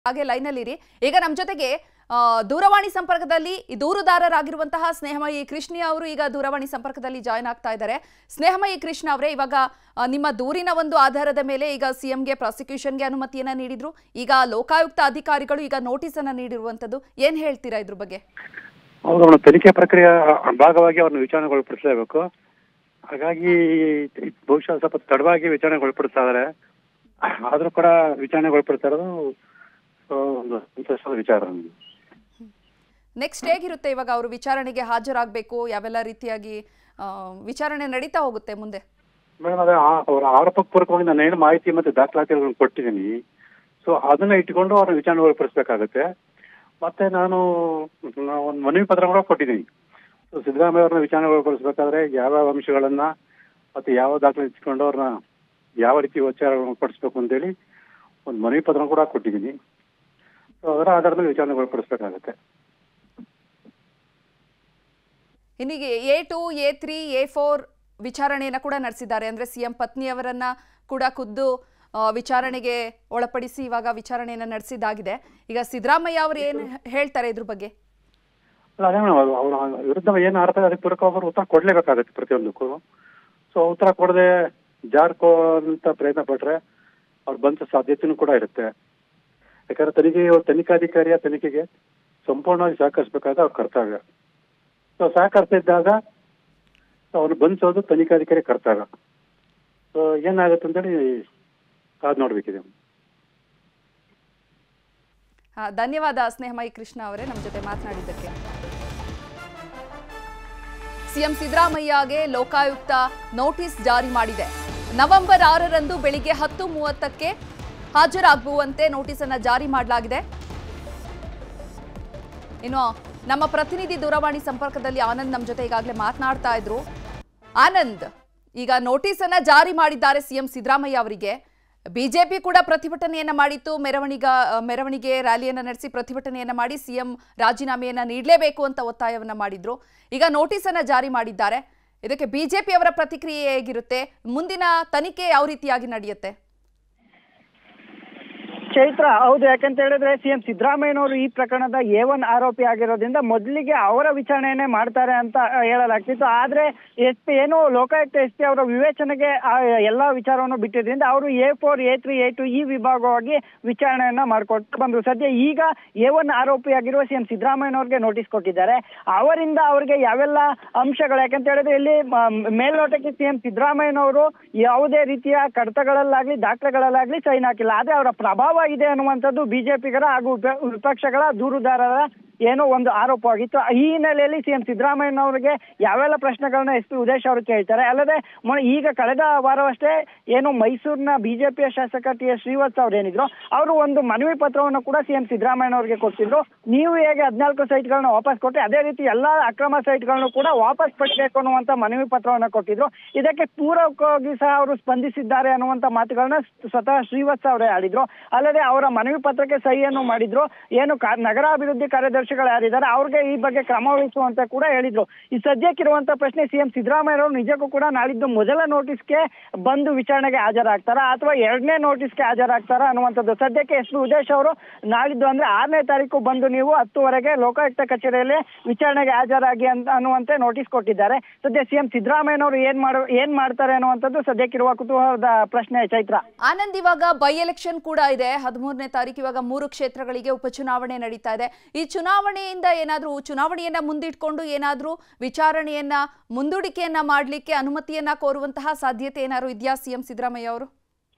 ಹಾಗೆ ಲೈನಲ್ಲಿರಿ ಈಗ ನಮ್ಮ ಜೊತೆಗೆ ಆ, ದೂರವಾಣಿ ಸಂಪರ್ಕದಲ್ಲಿ ಈ ದೂರುದಾರರಾಗಿರುವಂತಹ ಸ್ನೇಹಮಯಿ ಕೃಷ್ಣ ಅವರು ಈಗ ದೂರವಾಣಿ ಸಂಪರ್ಕದಲ್ಲಿ ಜಾಯ್ನ್ ಆಗ್ತಾ ಇದ್ದಾರೆ ಸ್ನೇಹಮಯಿ ಕೃಷ್ಣ ಅವರೇ ಇವಾಗ ಆ, ನಿಮ್ಮ ದೂರಿನ ಒಂದು ಆಧಾರದ ಮೇಲೆ ಈಗ ಸಿಎಂಗೆ ಪ್ರಾಸಿಕ್ಯೂಷನ್ಗೆ ಅನುಮತಿಯನ್ನ ನೀಡಿದ್ರು ಈಗ ಲೋಕಾಯುಕ್ತ ಅಧಿಕಾರಿಗಳು ಈಗ ನೋಟಿಸ್ ಅನ್ನ ನೀಡಿರುವಂತದ್ದು ಏನ್ ಹೇಳ್ತೀರಾ ಇದ್ರ ಬಗ್ಗೆ ಅವರು ತನಿಖೆ ಪ್ರಕ್ರಿಯೆ ಭಾಗವಾಗಿ ಅವ್ರನ್ನ ವಿಚಾರಣೆಗೊಳಪಡಿಸಲೇಬೇಕು ಹಾಗಾಗಿ ಇದ್ ಬಹುಶಃ ಸ್ವಲ್ಪ ತಡವಾಗಿ ವಿಚಾರಣೆಗೊಳಪಡಿಸ್ತಾ ಇದಾರೆ ಆದ್ರೂ ಕೂಡ ವಿಚಾರಣೆಗೊಳಪಡಿಸ್ತಾ ಇರೋದು ಆ, ಒಂದು ಸಂತೋಷದ ವಿಚಾರ ನಮ್ಗೆ. ನೆಕ್ಸ್ಟ್ ಹೇಗಿರುತ್ತೆ ಇವಾಗ ಅವರು ವಿಚಾರಣೆಗೆ ಹಾಜರಾಗಬೇಕು ಯಾವೆಲ್ಲ ರೀತಿಯಾಗಿ ಆ, ವಿಚಾರಣೆ ನಡೀತಾ ಹೋಗುತ್ತೆ ಮುಂದೆ ಮೇಡಮ್ ಅದೇ ಆ- ಅವರ ಆರೋಪ ಪೂರ್ವಕವಾಗಿ ನಾನು ಏನು ಮಾಹಿತಿ ಮತ್ತೆ ದಾಖಲಾತಿಗಳನ್ನು ಕೊಟ್ಟಿದ್ದೀನಿ ಸೊ ಅದನ್ನ ಇಟ್ಕೊಂಡು ಅವ್ರನ್ನ ವಿಚಾರಣೆಗೊಳಪಡಿಸ್ಬೇಕಾಗತ್ತೆ ಮತ್ತೆ ನಾನು ಒಂದು ಮನವಿ ಪತ್ರ ಕೂಡ ಕೊಟ್ಟಿದ್ದೀನಿ ಸೊ ಸಿದ್ದರಾಮಯ್ಯ ಅವ್ರನ್ನ ವಿಚಾರಣೆಗೊಳಪಡಿಸ್ಬೇಕಾದ್ರೆ ಯಾವ್ಯಾವ ಅಂಶಗಳನ್ನ ಮತ್ತೆ ಯಾವ ದಾಖಲೆ ಇಟ್ಕೊಂಡು ಅವ್ರನ್ನ ಯಾವ ರೀತಿ ವಿಚಾರಣೆಗೊಳಪಡಿಸ್ಬೇಕು ಅಂತೇಳಿ ಒಂದು ಮನವಿ ಪತ್ರ ಕೂಡ ಕೊಟ್ಟಿದ್ದೀನಿ ಸೊ ಅದರ ಆಧಾರದ ಮೇಲೆ ವಿಚಾರಣೆಗೊಳಪಡಿಸ್ಬೇಕಾಗತ್ತೆ ಇನ್ನೀಗ A two A three A four ವಿಚಾರಣೆಯನ್ನ ಕೂಡ ನಡೆಸಿದ್ದಾರೆ ಅಂದ್ರೆ ಸಿಎಂ ಪತ್ನಿಯವರನ್ನ ಕೂಡ ಖುದ್ದು ಆ, ವಿಚಾರಣೆಗೆ ಒಳಪಡಿಸಿ ಇವಾಗ ವಿಚಾರಣೆಯನ್ನ ನಡೆಸಿದ್ದಾಗಿದೆ ಈಗ ಸಿದ್ದರಾಮಯ್ಯ ಅವರು ಏನು ಹೇಳ್ತಾರೆ ಇದ್ರ ಬಗ್ಗೆ ಅಲ್ಲ ಅದೇ ಮೇಡಮ್ ಅವ್ರ ವಿರುದ್ಧ ಏನು ಆಡ್ತಾ ಇದೆ ಅದಕ್ಕೆ ಪೂರಕ ಅವರು ಉತ್ತರ ಕೊಡ್ಲೇಬೇಕಾಗತ್ತೆ ಪ್ರತಿಯೊಂದಕ್ಕೂ ಸೊ ಉತ್ತರ ಕೊಡದೆ ಜಾರ್ಕೋ ಅಂತ ಪ್ರಯತ್ನ ಪಟ್ರೆ ಅವ್ರು ಬಂದ ಸಾಧ್ಯತೆನೂ ಕೂಡ ಇರುತ್ತೆ ಯಾಕಂದ್ರೆ ತನಿಖೆ ತನಿಖಾಧಿಕಾರಿಯ ತನಿಖೆಗೆ ಸಂಪೂರ್ಣವಾಗಿ ಸಹಕರಿಸಬೇಕಾದ ಅವ್ರ ಕರ್ತವ್ಯ ಸೊ ಸಹಕರಿಸಿದ್ದಾಗ ಅವ್ರು ಬಂಧಿಸೋದು ತನಿಖಾಧಿಕಾರಿ ಕರ್ತವ್ಯ ಸೊ ಏನಾಗುತ್ತೆ ಅಂತೇಳಿ ಕಾದ್ ನೋಡ್ಬೇಕಿದೆ ಆ, ಧನ್ಯವಾದ ಸ್ನೇಹಮಯಿ ಕೃಷ್ಣ ಅವರೇ ನಮ್ಮ ಜೊತೆ ಮಾತನಾಡಿದ್ದಕ್ಕೆ ಸಿಎಂ ಸಿದ್ದರಾಮಯ್ಯಗೆ ಲೋಕಾಯುಕ್ತ ನೋಟಿಸ್ ಜಾರಿ ಮಾಡಿದೆ ನವೆಂಬರ್ ಆರರಂದು ಬೆಳಿಗ್ಗೆ ಹತ್ತು ಮೂವತ್ತಕ್ಕೆ ಹಾಜರಾಗುವಂತೆ ನೋಟಿಸ್ ಅನ್ನ ಜಾರಿ ಮಾಡಲಾಗಿದೆ ಇನ್ನು ನಮ್ಮ ಪ್ರತಿನಿಧಿ ದೂರವಾಣಿ ಸಂಪರ್ಕದಲ್ಲಿ ಆನಂದ್ ನಮ್ಮ ಜೊತೆ ಈಗಾಗಲೇ ಮಾತನಾಡ್ತಾ ಇದ್ರು ಆನಂದ್ ಈಗ ನೋಟಿಸ್ ಅನ್ನ ಜಾರಿ ಮಾಡಿದ್ದಾರೆ ಸಿಎಂ ಸಿದ್ದರಾಮಯ್ಯ ಅವರಿಗೆ ಬಿಜೆಪಿ ಕೂಡ ಪ್ರತಿಭಟನೆಯನ್ನ ಮಾಡಿತ್ತು ಮೆರವಣಿಗ ಮೆರವಣಿಗೆ ರ್ಯಾಲಿಯನ್ನ ನಡೆಸಿ ಪ್ರತಿಭಟನೆಯನ್ನ ಮಾಡಿ ಸಿಎಂ ರಾಜೀನಾಮೆಯನ್ನ ನೀಡಲೇಬೇಕು ಅಂತ ಒತ್ತಾಯವನ್ನ ಮಾಡಿದ್ರು ಈಗ ನೋಟಿಸ್ ಅನ್ನ ಜಾರಿ ಮಾಡಿದ್ದಾರೆ ಇದಕ್ಕೆ ಬಿಜೆಪಿ ಅವರ ಪ್ರತಿಕ್ರಿಯೆ ಹೇಗಿರುತ್ತೆ ಮುಂದಿನ ತನಿಖೆ ಯಾವ ರೀತಿಯಾಗಿ ನಡೆಯುತ್ತೆ ಚೈತ್ರ ಹೌದು ಯಾಕಂತ ಹೇಳಿದ್ರೆ ಸಿಎಂ ಸಿದ್ದರಾಮಯ್ಯನವರು ಈ ಪ್ರಕರಣದ ಎ ಒನ್ ಆರೋಪಿ ಆಗಿರೋದ್ರಿಂದ ಮೊದಲಿಗೆ ಅವರ ವಿಚಾರಣೆಯನ್ನೇ ಮಾಡ್ತಾರೆ ಅಂತ ಆ, ಹೇಳಲಾಗ್ತಿತ್ತು ಆದ್ರೆ ಎಸ್ ಪಿ ಏನು ಲೋಕಾಯುಕ್ತ ಎಸ್ ಪಿ ಅವರ ವಿವೇಚನೆಗೆ ಆ ಎಲ್ಲಾ ವಿಚಾರವನ್ನು ಬಿಟ್ಟಿದ್ರಿಂದ ಅವರು A four A three A two ಈ ವಿಭಾಗವಾಗಿ ವಿಚಾರಣೆಯನ್ನ ಮಾಡ್ಕೊಟ್ಟು ಬಂದ್ರು ಸದ್ಯ ಈಗ ಎ ಒನ್ ಆರೋಪಿಯಾಗಿರುವ ಸಿಎಂ ಸಿದ್ದರಾಮಯ್ಯನವ್ರಿಗೆ ನೋಟಿಸ್ ಕೊಟ್ಟಿದ್ದಾರೆ ಅವರಿಂದ ಅವರಿಗೆ ಯಾವೆಲ್ಲ ಅಂಶಗಳು ಯಾಕಂತ ಹೇಳಿದ್ರೆ ಇಲ್ಲಿ ಮ- ಮೇಲ್ನೋಟಕ್ಕೆ ಸಿಎಂ ಸಿದ್ದರಾಮಯ್ಯನವರು ಯಾವುದೇ ರೀತಿಯ ಕಡತಗಳಲ್ಲಾಗ್ಲಿ ದಾಖಲೆಗಳಲ್ಲಾಗ್ಲಿ ಸೈನ್ ಹಾಕಿಲ್ಲ ಆದ್ರೆ ಅವರ ಪ್ರಭಾವ ಇದೆ ಅನ್ನುವಂಥದ್ದು ಬಿಜೆಪಿಗರ ಹಾಗೂ ವಿಪ- ವಿಪಕ್ಷಗಳ ದೂರುದಾರರ ಏನೋ ಒಂದು ಆರೋಪವಾಗಿತ್ತು ಈ ಹಿನ್ನೆಲೆಯಲ್ಲಿ ಸಿಎಂ ಸಿದ್ದರಾಮಯ್ಯನವರಿಗೆ ಯಾವೆಲ್ಲ ಪ್ರಶ್ನೆಗಳನ್ನ ಎಸ್ ಪಿ ಉದೇಶ್ ಅವರು ಕೇಳ್ತಾರೆ ಅಲ್ಲದೆ ಮೊನ್ನೆ ಈಗ ಕಳೆದ ವಾರವಷ್ಟೇ ಏನು ಮೈಸೂರಿನ ಬಿಜೆಪಿಯ ಶಾಸಕ ಟಿ ಎಸ್ ಶ್ರೀವತ್ಸ ಅವ್ರು ಏನಿದ್ರು ಅವರು ಒಂದು ಮನವಿ ಪತ್ರವನ್ನು ಕೂಡ ಸಿಎಂ ಸಿದ್ದರಾಮಯ್ಯನವರಿಗೆ ಕೊಟ್ಟಿದ್ರು ನೀವು ಹೇಗೆ ಹದಿನಾಲ್ಕು ಸೈಟ್ಗಳನ್ನ ವಾಪಸ್ ಕೊಟ್ಟರೆ ಅದೇ ರೀತಿ ಎಲ್ಲಾ ಅಕ್ರಮ ಸೈಟ್ಗಳನ್ನು ಕೂಡ ವಾಪಸ್ ಪಡಿಸಬೇಕು ಅನ್ನುವಂತ ಮನವಿ ಪತ್ರವನ್ನ ಕೊಟ್ಟಿದ್ರು ಇದಕ್ಕೆ ಪೂರಕವಾಗಿ ಸಹ ಅವರು ಸ್ಪಂದಿಸಿದ್ದಾರೆ ಅನ್ನುವಂತ ಮಾತುಗಳನ್ನ ಸ್ವತಃ ಶ್ರೀವತ್ಸ ಅವರೇ ಆಡಿದ್ರು ಅಲ್ಲದೆ ಅವರ ಮನವಿ ಪತ್ರಕ್ಕೆ ಸಹಿಯನ್ನು ಮಾಡಿದ್ರು ಏನು ಕಾ- ನಗರಾಭಿವೃದ್ಧಿ ಕಾರ್ಯದರ್ಶಿಗಳು ಯಾರಿದ್ದಾರೆ ಅವ್ರಿಗೆ ಈ ಬಗ್ಗೆ ಕ್ರಮ ವಹಿಸುವಂತ ಕೂಡ ಹೇಳಿದ್ರು ಈ ಸದ್ಯಕ್ಕಿರುವಂತ ಪ್ರಶ್ನೆ ಸಿಎಂ ಸಿದ್ದರಾಮಯ್ಯವರು ನಿಜಕ್ಕೂ ಕೂಡ ನಾಳಿದ್ದು ಮೊದಲ ನೋಟಿಸ್ಗೆ ಬಂದು ವಿಚಾರಣೆಗೆ ಹಾಜರಾಗ್ತಾರಾ ಅಥವಾ ಎರಡನೇ ನೋಟಿಸ್ಗೆ ಹಾಜರಾಗ್ತಾರಾ ಅನ್ನುವಂಥದ್ದು ಸದ್ಯಕ್ಕೆ ಎಸ್ ಪಿ ಉದೇಶ್ ಅವರು ನಾಳಿದ್ದು ಅಂದ್ರೆ ಆರನೇ ತಾರೀಕು ಬಂದು ನೀವು ಹತ್ತುವರೆಗೆ ಲೋಕಾಯುಕ್ತ ಕಚೇರಿಯಲ್ಲಿ ವಿಚಾರಣೆಗೆ ಹಾಜರಾಗಿ ಅಂತ ಅನ್ನುವಂತೆ ನೋಟಿಸ್ ಕೊಟ್ಟಿದ್ದಾರೆ ಸದ್ಯ ಸಿಎಂ ಸಿದ್ದರಾಮಯ್ಯನವರು ಏನ್ ಮಾಡ ಏನ್ ಮಾಡ್ತಾರೆ ಅನ್ನುವಂಥದ್ದು ಸದ್ಯಕ್ಕಿರುವ ಕುತೂಹಲದ ಪ್ರಶ್ನೆ ಚೈತ್ರ ಆನಂದ್ ಇವಾಗ ಬೈ ಎಲೆಕ್ಷನ್ ಕೂಡ ಇದೆ ಹದಿಮೂರನೇ ತಾರೀಕು ಇವಾಗ ಮೂರು ಕ್ಷೇತ್ರಗಳಿಗೆ ಉಪಚುನಾವಣೆ ನಡೀತಾ ಇದೆ ಈ ಚುನಾವಣೆಯಿಂದ ಏನಾದ್ರೂ ಚುನಾವಣೆಯನ್ನ ಮುಂದಿಟ್ಕೊಂಡು ಏನಾದ್ರೂ ವಿಚಾರಣೆಯನ್ನ ಮುಂದೂಡಿಕೆಯನ್ನ ಮಾಡ್ಲಿಕ್ಕೆ ಅನುಮತಿಯನ್ನ ಕೋರುವಂತಹ ಸಾಧ್ಯತೆ ಏನಾದ್ರು ಇದೆಯಾ ಸಿಎಂ ಸಿದ್ದರಾಮಯ್ಯ ಅವರು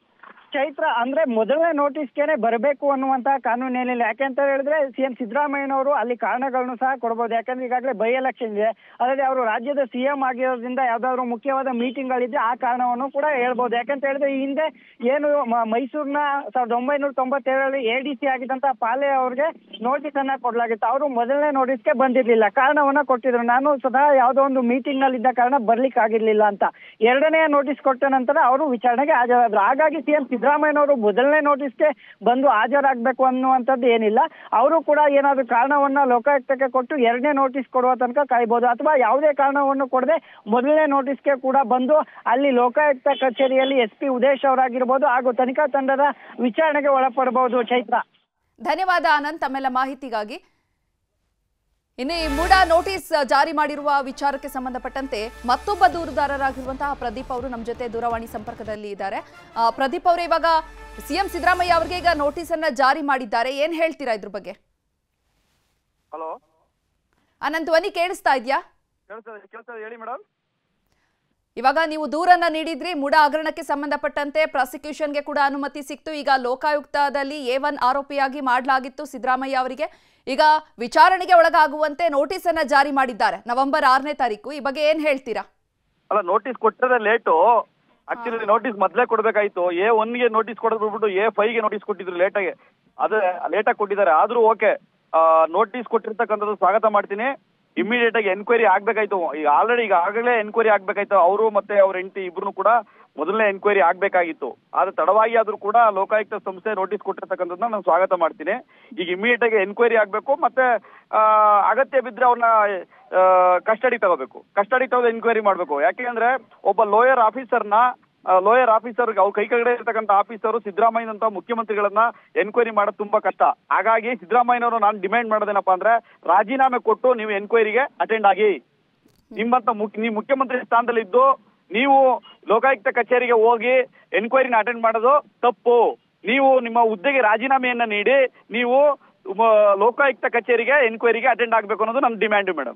ಚೈತ್ರ ಅಂದ್ರೆ ಮೊದಲನೇ ನೋಟಿಸ್ಗೆನೆ ಬರಬೇಕು ಅನ್ನುವಂತಹ ಕಾನೂನಿನಲ್ಲಿ ಯಾಕೆಂತ ಹೇಳಿದ್ರೆ ಸಿಎಂ ಸಿದ್ದರಾಮಯ್ಯನವರು ಅಲ್ಲಿ ಕಾರಣಗಳನ್ನು ಸಹ ಕೊಡಬಹುದು ಯಾಕಂದ್ರೆ ಈಗಾಗಲೇ ಬೈ ಎಲೆಕ್ಷನ್ ಇದೆ ಅಲ್ಲದೆ ಅವರು ರಾಜ್ಯದ ಸಿಎಂ ಆಗಿರೋದ್ರಿಂದ ಯಾವ್ದಾದ್ರು ಮುಖ್ಯವಾದ ಮೀಟಿಂಗ್ ಗಳಿದ್ರೆ ಆ ಕಾರಣವನ್ನು ಕೂಡ ಹೇಳ್ಬೋದು ಯಾಕಂತ ಹೇಳಿದ್ರೆ ಈ ಹಿಂದೆ ಏನು ಮ- ಮೈಸೂರಿನ ಸಾವಿರದ ಒಂಬೈನೂರ ತೊಂಬತ್ತೇಳರಲ್ಲಿ ಎ ಡಿ ಸಿ ಆಗಿದ್ದಂತ ಪಾಲೆ ಅವ್ರಿಗೆ ನೋಟಿಸ್ ಅನ್ನ ಕೊಡ್ಲಾಗಿತ್ತು ಅವರು ಮೊದಲನೇ ನೋಟಿಸ್ಗೆ ಬಂದಿರ್ಲಿಲ್ಲ ಕಾರಣವನ್ನ ಕೊಟ್ಟಿದ್ರು ನಾನು ಸ್ವತಃ ಯಾವುದೋ ಒಂದು ಮೀಟಿಂಗ್ ನಲ್ಲಿ ಇದ್ದ ಕಾರಣ ಬರ್ಲಿಕ್ಕೆ ಆಗಿರ್ಲಿಲ್ಲ ಅಂತ ಎರಡನೇ ನೋಟಿಸ್ ಕೊಟ್ಟ ನಂತರ ಅವರು ವಿಚಾರಣೆಗೆ ಹಾಜರಾದ್ರು ಹಾಗಾಗಿ ಸಿಎಂ ಸಿದ್ದರಾಮಯ್ಯನವರು ಮೊದಲನೇ ನೋಟಿಸ್ಗೆ ಬಂದು ಹಾಜರಾಗಬೇಕು ಅನ್ನುವಂಥದ್ದು ಏನಿಲ್ಲ ಅವರು ಕೂಡ ಏನಾದ್ರು ಕಾರಣವನ್ನ ಲೋಕಾಯುಕ್ತಕ್ಕೆ ಕೊಟ್ಟು ಎರಡನೇ ನೋಟಿಸ್ ಕೊಡುವ ತನಕ ಕಾಯ್ಬೋದು ಅಥವಾ ಯಾವುದೇ ಕಾರಣವನ್ನು ಕೊಡದೆ ಮೊದಲನೇ ನೋಟಿಸ್ಗೆ ಕೂಡ ಬಂದು ಅಲ್ಲಿ ಲೋಕಾಯುಕ್ತ ಕಚೇರಿಯಲ್ಲಿ ಎಸ್ ಪಿ ಉದೇಶ್ ಅವರಾಗಿರ್ಬೋದು ಹಾಗೂ ತನಿಖಾ ತಂಡದ ವಿಚಾರಣೆಗೆ ಒಳಪಡಬಹುದು ಚೈತ್ರ ಧನ್ಯವಾದ ಆನಂದ್ ತಮ್ಮೆಲ್ಲ ಮಾಹಿತಿಗಾಗಿ ಇನ್ನು ಈ ಮೂಡ ನೋಟಿಸ್ ಜಾರಿ ಮಾಡಿರುವ ವಿಚಾರಕ್ಕೆ ಸಂಬಂಧಪಟ್ಟಂತೆ ಮತ್ತೊಬ್ಬ ದೂರುದಾರರಾಗಿರುವಂತಹ ಪ್ರದೀಪ್ ಅವರು ನಮ್ಮ ಜೊತೆ ದೂರವಾಣಿ ಸಂಪರ್ಕದಲ್ಲಿ ಇದ್ದಾರೆ ಆ, ಪ್ರದೀಪ್ ಅವರು ಇವಾಗ ಸಿಎಂ ಸಿದ್ದರಾಮಯ್ಯ ಅವರಿಗೆ ಈಗ ನೋಟಿಸ್ ಅನ್ನ ಜಾರಿ ಮಾಡಿದ್ದಾರೆ ಏನ್ ಹೇಳ್ತೀರಾ ಇದ್ರ ಬಗ್ಗೆ ಹಲೋ ಆನಂದ್ ಧ್ವನಿ ಕೇಳಿಸ್ತಾ ಇದ್ಯಾ ಕೇಳ್ತದೆ ಕೇಳ್ತದೆ ಹೇಳಿ ಮೇಡಮ್ ಇವಾಗ ನೀವು ದೂರನ್ನ ನೀಡಿದ್ರಿ ಮುಡ ಹಗರಣಕ್ಕೆ ಸಂಬಂಧಪಟ್ಟಂತೆ ಪ್ರಾಸಿಕ್ಯೂಷನ್ಗೆ ಕೂಡ ಅನುಮತಿ ಸಿಕ್ತು ಈಗ ಲೋಕಾಯುಕ್ತದಲ್ಲಿ ಎ ಒನ್ ಆರೋಪಿಯಾಗಿ ಮಾಡಲಾಗಿತ್ತು ಸಿದ್ದರಾಮಯ್ಯ ಅವರಿಗೆ ಈಗ ವಿಚಾರಣೆಗೆ ಒಳಗಾಗುವಂತೆ ನೋಟಿಸ್ ಅನ್ನ ಜಾರಿ ಮಾಡಿದ್ದಾರೆ ನವೆಂಬರ್ ಆರನೇ ತಾರೀಕು ಈ ಬಗ್ಗೆ ಏನ್ ಹೇಳ್ತೀರಾ ಅಲ್ಲ ನೋಟಿಸ್ ಕೊಟ್ಟರೆ ಲೇಟು ಆಕ್ಚುಲಿ ನೋಟಿಸ್ ಮೊದಲೇ ಕೊಡ್ಬೇಕಾಯ್ತು ಎ ಒನ್ಗೆ ನೋಟಿಸ್ ಕೊಡೋದು ಬಿಟ್ಬಿಟ್ಟು ಎ ಫೈವ್ಗೆ ನೋಟಿಸ್ ಕೊಟ್ಟಿದ್ರು ಲೇಟಾಗಿ ಅದೇ ಲೇಟಾಗಿ ಕೊಟ್ಟಿದ್ದಾರೆ ಆದ್ರೂ ಓಕೆ ನೋಟಿಸ್ ಕೊಟ್ಟಿರ್ತಕ್ಕಂಥದ್ದು ಸ್ವಾಗತ ಮಾಡ್ತೀನಿ ಇಮಿಡಿಯೇಟ್ ಆಗಿ ಎನ್ಕ್ವೈರಿ ಆಗ್ಬೇಕಾಯ್ತು ಈಗ ಆಲ್ರೆಡಿ ಈಗ ಆಗಲೇ ಎನ್ಕ್ವೈರಿ ಆಗ್ಬೇಕಾಯ್ತು ಅವರು ಮತ್ತೆ ಅವ್ರ ಹೆಂಡತಿ ಇಬ್ರು ಕೂಡ ಮೊದಲನೇ ಎನ್ಕ್ವೈರಿ ಆಗ್ಬೇಕಾಗಿತ್ತು ಆದ್ರೆ ತಡವಾಗಿ ಆದ್ರೂ ಕೂಡ ಲೋಕಾಯುಕ್ತ ಸಂಸ್ಥೆ ನೋಟಿಸ್ ಕೊಟ್ಟಿರ್ತಕ್ಕಂಥದ್ದನ್ನ ನಾನು ಸ್ವಾಗತ ಮಾಡ್ತೀನಿ ಈಗ ಇಮಿಡಿಯೇಟ್ ಆಗಿ ಎನ್ಕ್ವೈರಿ ಆಗ್ಬೇಕು ಮತ್ತೆ ಆ, ಅಗತ್ಯ ಬಿದ್ರೆ ಅವ್ರನ್ನ ಕಸ್ಟಡಿ ತಗೋಬೇಕು ಕಸ್ಟಡಿ ತಗೊಂಡು ಎನ್ಕ್ವೈರಿ ಮಾಡ್ಬೇಕು ಯಾಕೆಂದ್ರೆ ಒಬ್ಬ ಲೋಯರ್ ಆಫೀಸರ್ನ ಲೋಯರ್ ಆಫೀಸರ್ ಅವ್ರ ಕೈ ಕೆಳಗಡೆ ಇರ್ತಕ್ಕಂಥ ಆಫೀಸರು ಸಿದ್ದರಾಮಯ್ಯನಂತ ಮುಖ್ಯಮಂತ್ರಿಗಳನ್ನ ಎನ್ಕ್ವೈರಿ ಮಾಡೋದು ತುಂಬಾ ಕಷ್ಟ ಹಾಗಾಗಿ ಸಿದ್ದರಾಮಯ್ಯನವರು ನಾನು ಡಿಮ್ಯಾಂಡ್ ಮಾಡೋದೇನಪ್ಪಾ ಅಂದ್ರೆ ರಾಜೀನಾಮೆ ಕೊಟ್ಟು ನೀವು ಎನ್ಕ್ವೈರಿಗೆ ಅಟೆಂಡ್ ಆಗಿ ನಿಮ್ಮಂತ ಮುಖ್ಯ ನೀವು ಮುಖ್ಯಮಂತ್ರಿ ಸ್ಥಾನದಲ್ಲಿದ್ದು ನೀವು ಲೋಕಾಯುಕ್ತ ಕಚೇರಿಗೆ ಹೋಗಿ ಎನ್ಕ್ವೈರಿನ ಅಟೆಂಡ್ ಮಾಡೋದು ತಪ್ಪು ನೀವು ನಿಮ್ಮ ಹುದ್ದೆಗೆ ರಾಜೀನಾಮೆಯನ್ನ ನೀಡಿ ನೀವು ಮ- ಲೋಕಾಯುಕ್ತ ಕಚೇರಿಗೆ ಎನ್ಕ್ವೈರಿಗೆ ಅಟೆಂಡ್ ಆಗ್ಬೇಕು ಅನ್ನೋದು ನನ್ನ ಡಿಮ್ಯಾಂಡ್ ಮೇಡಮ್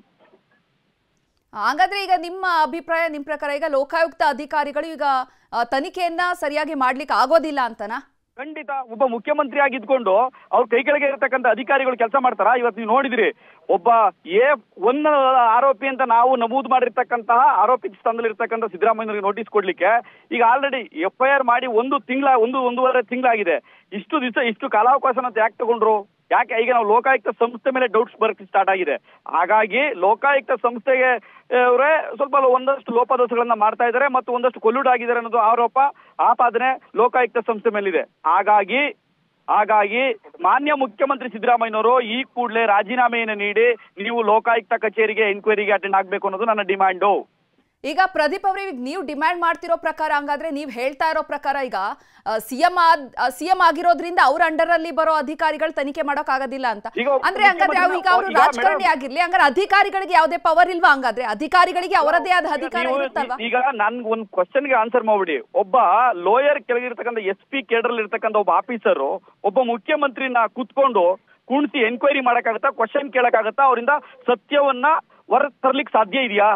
ಹಾಗಾದ್ರೆ ಈಗ ನಿಮ್ಮ ಅಭಿಪ್ರಾಯ ನಿಮ್ ಪ್ರಕಾರ ಈಗ ಲೋಕಾಯುಕ್ತ ಅಧಿಕಾರಿಗಳು ಈಗ ಆ, ತನಿಖೆಯನ್ನ ಸರಿಯಾಗಿ ಮಾಡ್ಲಿಕ್ಕೆ ಆಗೋದಿಲ್ಲ ಅಂತನಾ ಖಂಡಿತ ಒಬ್ಬ ಮುಖ್ಯಮಂತ್ರಿ ಆಗಿದ್ಕೊಂಡು ಅವ್ರ ಕೈ ಕೆಳಗೆ ಇರತಕ್ಕಂತ ಅಧಿಕಾರಿಗಳು ಕೆಲಸ ಮಾಡ್ತಾರ ಇವತ್ತು ನೀವು ನೋಡಿದಿರಿ ಒಬ್ಬ ಎ ಒನ್ ಆರೋಪಿ ಅಂತ ನಾವು ನಮೂದು ಮಾಡಿರ್ತಕ್ಕಂತಹ ಆರೋಪಿ ಸ್ಥಾನದಲ್ಲಿ ಇರ್ತಕ್ಕಂಥ ಸಿದ್ದರಾಮಯ್ಯನವರಿಗೆ ನೋಟಿಸ್ ಕೊಡ್ಲಿಕ್ಕೆ ಈಗ ಆಲ್ರೆಡಿ ಎಫ್ ಐ ಆರ್ ಮಾಡಿ ಒಂದು ತಿಂಗಳ ಒಂದು ಒಂದೂವರೆ ತಿಂಗಳಾಗಿದೆ ಇಷ್ಟು ದಿವಸ ಇಷ್ಟು ಕಾಲಾವಕಾಶನ ಯಾಕೆ ತಗೊಂಡ್ರು ಯಾಕೆ ಈಗ ನಾವು ಲೋಕಾಯುಕ್ತ ಸಂಸ್ಥೆ ಮೇಲೆ ಡೌಟ್ಸ್ ಬರಕ್ಕೆ ಸ್ಟಾರ್ಟ್ ಆಗಿದೆ ಹಾಗಾಗಿ ಲೋಕಾಯುಕ್ತ ಸಂಸ್ಥೆಗೆ ಅವರೇ ಸ್ವಲ್ಪ ಒಂದಷ್ಟು ಲೋಪದೋಷಗಳನ್ನ ಮಾಡ್ತಾ ಇದ್ದಾರೆ ಮತ್ತು ಒಂದಷ್ಟು ಕೊಲ್ಲೂಡ್ ಆಗಿದ್ದಾರೆ ಅನ್ನೋದು ಆರೋಪ ಆಪಾದನೆ ಲೋಕಾಯುಕ್ತ ಸಂಸ್ಥೆ ಮೇಲಿದೆ ಹಾಗಾಗಿ ಹಾಗಾಗಿ ಮಾನ್ಯ ಮುಖ್ಯಮಂತ್ರಿ ಸಿದ್ದರಾಮಯ್ಯನವರು ಈ ಕೂಡಲೇ ರಾಜೀನಾಮೆಯನ್ನು ನೀಡಿ ನೀವು ಲೋಕಾಯುಕ್ತ ಕಚೇರಿಗೆ ಎನ್ಕ್ವೈರಿಗೆ ಅಟೆಂಡ್ ಆಗ್ಬೇಕು ಅನ್ನೋದು ನನ್ನ ಡಿಮ್ಯಾಂಡು ಈಗ ಪ್ರದೀಪ್ ಅವ್ರೆ ಈಗ ನೀವು ಡಿಮ್ಯಾಂಡ್ ಮಾಡ್ತಿರೋ ಪ್ರಕಾರ ಹಂಗಾದ್ರೆ ನೀವು ಹೇಳ್ತಾ ಇರೋ ಪ್ರಕಾರ ಈಗ ಸಿಎಂ ಆದ್ ಸಿಎಂ ಆಗಿರೋದ್ರಿಂದ ಅವ್ರ ಅಂಡರ್ ಅಲ್ಲಿ ಬರೋ ಅಧಿಕಾರಿಗಳು ತನಿಖೆ ಮಾಡೋಕ್ ಆಗೋದಿಲ್ಲ ಅಂತ ಈಗ ಒಬ್ಬ ಅಂದ್ರೆ ಹಂಗಾದ್ರೆ ಅವ್ ಈಗ ಅವರು ಈಗ ರಾಜಕಾರಣಿ madam- ಆಗಿರ್ಲಿ ಹಂಗಾರೆ ಅಧಿಕಾರಿಗಳಿಗೆ ಯಾವುದೇ ಪವರ್ ಇಲ್ವಾ ಹಂಗಾದ್ರೆ ಅಧಿಕಾರಿಗಳಿಗೆ ಅವರದೇ ಆದ ಅಧಿಕಾರ ನೀವು- ಇರುತ್ತಲ್ವಾ ಈಗ ನನ್ಗೆ ಒಂದು ಕ್ವಶನ್ಗೆ ಆನ್ಸರ್ ಮಾಡ್ಬಿಡಿ ಒಬ್ಬ ಲೋಯರ್ ಕೆಳಗಿರ್ತಕ್ಕಂಥ ಎಸ್ ಪಿ ಕೇಡರ್ ಇರ್ತಕ್ಕಂಥ ಒಬ್ಬ ಆಫೀಸರು ಒಬ್ಬ ಮುಖ್ಯಮಂತ್ರಿನ ಕೂತ್ಕೊಂಡು ಕುಣಿಸಿ ಎನ್ಕ್ವೈರಿ ಮಾಡಕ್ಕಾಗತ್ತಾ ಕ್ವಶನ್ ಕೇಳಕ್ಕಾಗತ್ತಾ ಅವರಿಂದ ಸತ್ಯವನ್ನ ಹೊರ ತರ್ಲಿಕ್ಕೆ ಸಾಧ್ಯ ಇದೆಯಾ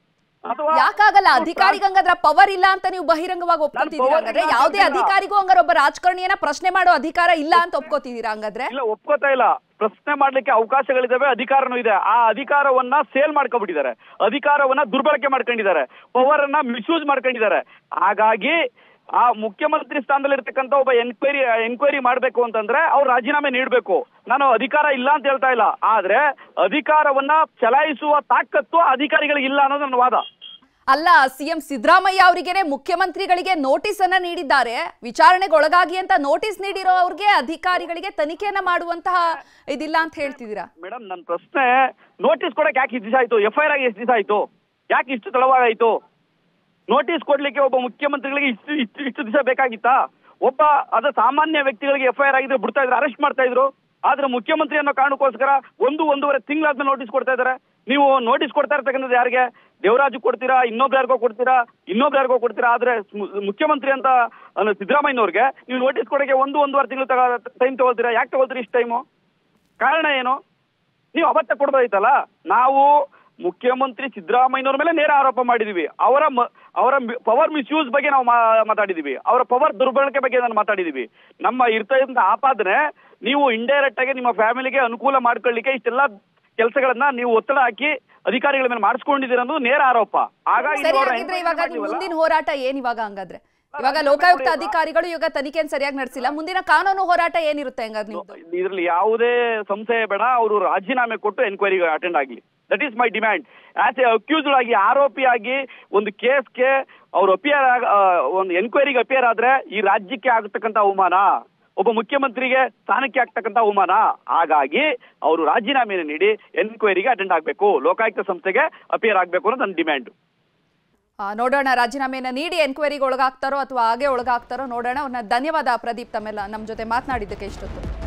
ಅಥವಾ ಯಾಕಾಗಲ್ಲ ಅಧಿಕಾರಿಗೆ ಹಂಗಾದ್ರೆ ಪವರ್ ಇಲ್ಲ ಅಂತ ನೀವು ಬಹಿರಂಗವಾಗಿ ಒಪ್ಕೋತಿದೀರಾ power ಹಂಗಾದ್ರೆ ಇಲ್ಲ ಯಾವುದೇ ಅಂತಿಲ್ಲ. ಅಧಿಕಾರಿಗೂ ಹಂಗಾರೆ ಒಬ್ಬ ರಾಜಕಾರಣಿಯನ್ನ ಪ್ರಶ್ನೆ ಮಾಡೋ ಅಧಿಕಾರ ಇಲ್ಲ ಅಂತ ಒಪ್ಕೋತಿದೀರಾ ಹಂಗಾದ್ರೆ ಇಲ್ಲ ಒಪ್ಕೋತಾ ಇಲ್ಲ ಪ್ರಶ್ನೆ ಮಾಡ್ಲಿಕ್ಕೆ ಅವಕಾಶಗಳಿದಾವೆ ಅಧಿಕಾರನೂ ಇದೆ ಆ ಅಧಿಕಾರವನ್ನ ಸೇಲ್ ಮಾಡ್ಕೊಬಿಟ್ಟಿದ್ದಾರೆ ಅಧಿಕಾರವನ್ನ ದುರ್ಬಳಕೆ ಮಾಡ್ಕೊಂಡಿದ್ದಾರೆ ಪವರ್ ಅನ್ನ ಮಿಸ್ಯೂಸ್ ಮಾಡ್ಕೊಂಡಿದ್ದಾರೆ ಹಾಗಾಗಿ ಆ ಮುಖ್ಯಮಂತ್ರಿ ಸ್ಥಾನದಲ್ಲಿರ್ತಕ್ಕಂಥ ಒಬ್ಬ ಎನ್ಕ್ವೈರಿ ಎನ್ಕ್ವೈರಿ ಮಾಡ್ಬೇಕು ಅಂತಂದ್ರೆ ಅವ್ರು ರಾಜೀನಾಮೆ ನೀಡಬೇಕು ನಾನು ಅಧಿಕಾರ ಇಲ್ಲ ಅಂತ ಹೇಳ್ತಾ ಇಲ್ಲ ಆದ್ರೆ ಅಧಿಕಾರವನ್ನ ಚಲಾಯಿಸುವ ತಾಕತ್ತು ಆ ಅಧಿಕಾರಿಗಳಿಗೆ ಇಲ್ಲ ಅನ್ನೋದು ನನ್ನ ವಾದ ಅಲ್ಲ ಸಿಎಂ ಸಿದ್ದರಾಮಯ್ಯ ಅವರಿಗೆನೆ ಮುಖ್ಯಮಂತ್ರಿಗಳಿಗೆ ನೋಟಿಸ್ ಅನ್ನ ನೀಡಿದ್ದಾರೆ ವಿಚಾರಣೆಗೆ ಒಳಗಾಗಿ ಅಂತ ನೋಟಿಸ್ ನೀಡಿರೋ ಅವ್ರಿಗೆ ಅಧಿಕಾರಿಗಳಿಗೆ ತನಿಖೆಯನ್ನ ಮಾಡುವಂತಹ ಇದಿಲ್ಲ ಅಂತ ಹೇಳ್ತಿದ್ದೀರಾ ಮೇಡಮ್ ನನ್ನ ಪ್ರಶ್ನೆ ನೋಟಿಸ್ ಕೊಡಕ್ಕೆ ಯಾಕೆ ಇಷ್ಟು ದಿವಸ ಆಯ್ತು ಎಫ್ ಐ ಆರ್ ಆಗಿ ಎಷ್ಟು ದಿವಸ ಆಯ್ತು ಯಾಕೆ ಇಷ್ಟು ತಡವಾಗಾಯ್ತು ನೋಟಿಸ್ ಕೊಡ್ಲಿಕ್ಕೆ ಒಬ್ಬ ಮುಖ್ಯಮಂತ್ರಿಗಳಿಗೆ ಇಷ್ಟು ಇಷ್ಟು ಇಷ್ಟು ದಿವಸ ಬೇಕಾಗಿತ್ತಾ ಒಬ್ಬ ಅದ ಸಾಮಾನ್ಯ ವ್ಯಕ್ತಿಗಳಿಗೆ ಎಫ್ ಐ ಆರ್ ಆಗಿದ್ರೆ ಬಿಡ್ತಾ ಇದ್ರು ಅರೆಸ್ಟ್ ಮಾಡ್ತಾ ಇದ್ರು ಆದ್ರೆ ಮುಖ್ಯಮಂತ್ರಿ ಅನ್ನೋ ಕಾರಣಕ್ಕೋಸ್ಕರ ಒಂದು ಒಂದೂವರೆ ತಿಂಗಳಾದ್ಮೇಲೆ ನೋಟಿಸ್ ಕೊಡ್ತಾ ಇದ್ದಾರೆ ನೀವು ನೋಟಿಸ್ ಕೊಡ್ತಾ ಇರ್ತಕ್ಕಂಥದ್ದು ಯಾರಿಗೆ ದೇವರಾಜು ಕೊಡ್ತೀರಾ ಇನ್ನೊಬ್ರು ಯಾರಿಗೋ ಕೊಡ್ತೀರಾ ಇನ್ನೊಬ್ರು ಯಾರಿಗೋ ಕೊಡ್ತೀರಾ ಆದ್ರೆ ಮು- ಮುಖ್ಯಮಂತ್ರಿ ಅಂತ ಅನ್ನೋ ಸಿದ್ದರಾಮಯ್ಯನವ್ರಿಗೆ ನೀವು ನೋಟಿಸ್ ಕೊಡಕ್ಕೆ ಒಂದು ಒಂದೂವರೆ ತಿಂಗಳು ತಗ ಟೈಮ್ ತಗೊಳ್ತೀರಾ ಯಾಕೆ ತಗೊಳ್ತೀರಿ ಇಷ್ಟು ಟೈಮು ಕಾರಣ ಏನು ನೀವು ಅವತ್ತ ಕೊಡ್ಬೋದಾಯ್ತಲ್ಲ ನಾವು ಮುಖ್ಯಮಂತ್ರಿ ಸಿದ್ದರಾಮಯ್ಯನವ್ರ ಮೇಲೆ ನೇರ ಆರೋಪ ಮಾಡಿದೀವಿ ಅವರ ಮ- ಅವರ ಪವರ್ ಮಿಸ್ಯೂಸ್ ಬಗ್ಗೆ ನಾವು ಮಾ- ಮಾತಾಡಿದೀವಿ ಅವರ ಪವರ್ ದುರ್ಬಳಕೆ ಬಗ್ಗೆ ನಾನು ಮಾತಾಡಿದೀವಿ ನಮ್ಮ ಇರ್ತಕ್ಕಂಥ ಆಪಾದನೆ ನೀವು ಇಂಡೈರೆಕ್ಟ್ ಆಗಿ ನಿಮ್ಮ ಫ್ಯಾಮಿಲಿಗೆ ಅನುಕೂಲ ಮಾಡ್ಕೊಳ್ಳಿಕ್ಕೆ ಇಷ್ಟೆಲ್ಲ ಕೆಲಸಗಳನ್ನ ನೀವು ಒತ್ತಡ ಹಾಕಿ ಅಧಿಕಾರಿಗಳ ಮೇಲೆ ಮಾಡಿಸ್ಕೊಂಡಿದ್ದೀರ ಅನ್ನೋದು ನೇರ ಆರೋಪ ಹಾಗಾಗಿ ಸರಿ ನಾವು ಅವ್ರ ಹಾಗಿದ್ರೆ enquiry ಇವಾಗ ನಿಮ್ ಮಾಡಿದ್ದೀವಲ್ಲ? ಮುಂದಿನ ಹೋರಾಟ ಏನ್ ಇವಾಗ ಹಂಗಾದ್ರೆ ಇವಾಗ ಲೋಕಾಯುಕ್ತ ಅಧಿಕಾರಿಗಳು ಇವಾಗ ತನಿಖೆಯನ್ನು ಸರಿಯಾಗಿ ನಡೆಸಿಲ್ಲ ಮುಂದಿನ ಕಾನೂನು ಹೋರಾಟ ಏನಿರುತ್ತೆ ಹಂಗಾದ್ರೆ ನಿಮ್ದು ಇದರಲ್ಲಿ ಯಾವುದೇ ಸಂಶಯ ಬೇಡ ಅವರು ರಾಜೀನಾಮೆ ಕೊಟ್ಟು ಎನ್ಕ್ವೈರಿಗೆ ಅಟೆಂಡ್ ಆಗಲಿ that is my demand as a accused ಆಗಿ ಆರೋಪಿಯಾಗಿ ಒಂದು ಕೇಸ್ಗೆ ಅವ್ರು ಅಪಿಯರ್ ಒಂದು ಎನ್ಕ್ವೈರಿಗೆ ಅಪಿಯರ್ ಆದ್ರೆ ಈ ರಾಜ್ಯಕ್ಕೆ ಆಗತಕ್ಕಂತ ಅವಮಾನ ಒಬ್ಬ ಮುಖ್ಯಮಂತ್ರಿಗೆ ಸ್ಥಾನಕ್ಕೆ ಆಗ್ತಕ್ಕಂತ ಅವಮಾನ ಹಾಗಾಗಿ ಅವರು ರಾಜೀನಾಮೆಯನ್ನು ನೀಡಿ ಎನ್ಕ್ವೈರಿಗೆ ಅಟೆಂಡ್ ಆಗಬೇಕು ಲೋಕಾಯುಕ್ತ ಸಂಸ್ಥೆಗೆ ಅಪಿಯರ್ ಆಗಬೇಕು ಅನ್ನೋದು ನನ್ನ ಡಿಮ್ಯಾಂಡ್ ಆ, ನೋಡೋಣ ರಾಜೀನಾಮೆಯನ್ನ ನೀಡಿ ಎನ್ಕ್ವೈರಿಗೆ ಒಳಗಾಗ್ತಾರೋ ಅಥವಾ ಹಾಗೆ ಒಳಗಾಗ್ತಾರೋ ನೋಡೋಣ ಅವ್ರನ್ನ ಧನ್ಯವಾದ ಪ್ರದೀಪ್ ತಮ್ಮೆಲ್ಲ ನಮ್ಮ ಜೊತೆ ಮಾತನಾಡಿದ್ದಕ್ಕೆ ಇಷ್ಟೊತ್ತು